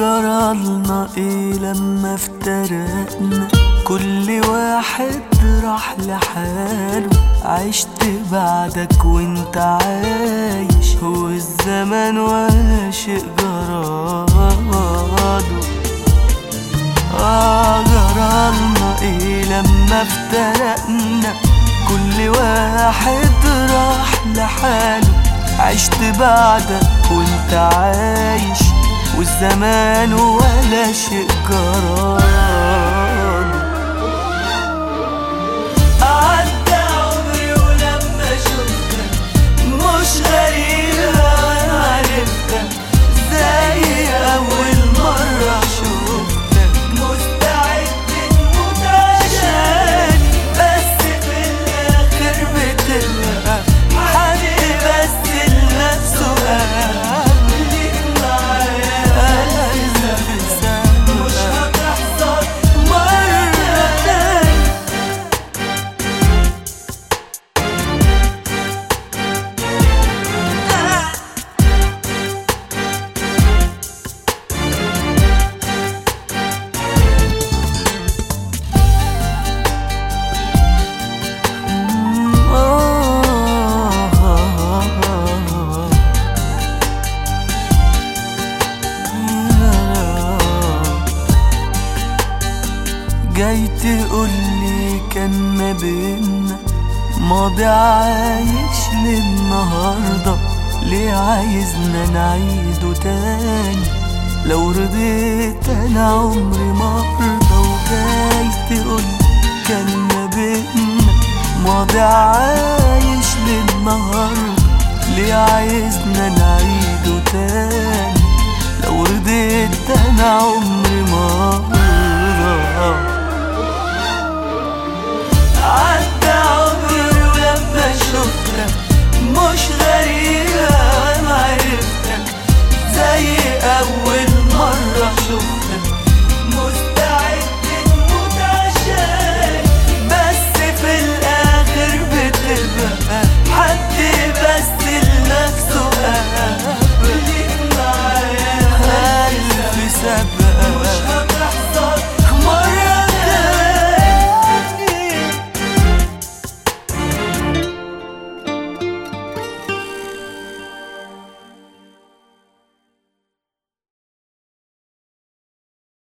جرالنا ايه لما افترقنا كل واحد راح لحاله عشت بعدك وانت عايش هو الزمن ولا شيء جراله آه جرالنا ايه لما افترقنا كل واحد راح لحاله عشت بعدك وانت عايش والزمان ولا شيء جراله عدى عمري ولما شفتك مش غريبة وانا عرفتك زي أول مرة شفتك مستعد تموت عشاني بس في الآخر بتبقى حد بس لنفسه قبلك معايا ألف سنة مش هتحصل مرة تاني جاي تقولي كان ما بينا ماضي عايش للنهاردة ليه عايزنا نعيده تاني لو رضيت انا عمري ما ارضى وجاي تقولي كان ما بينا ماضي عايش للنهاردة ليه عايزنا نعيده تاني لو رضيت انا عمري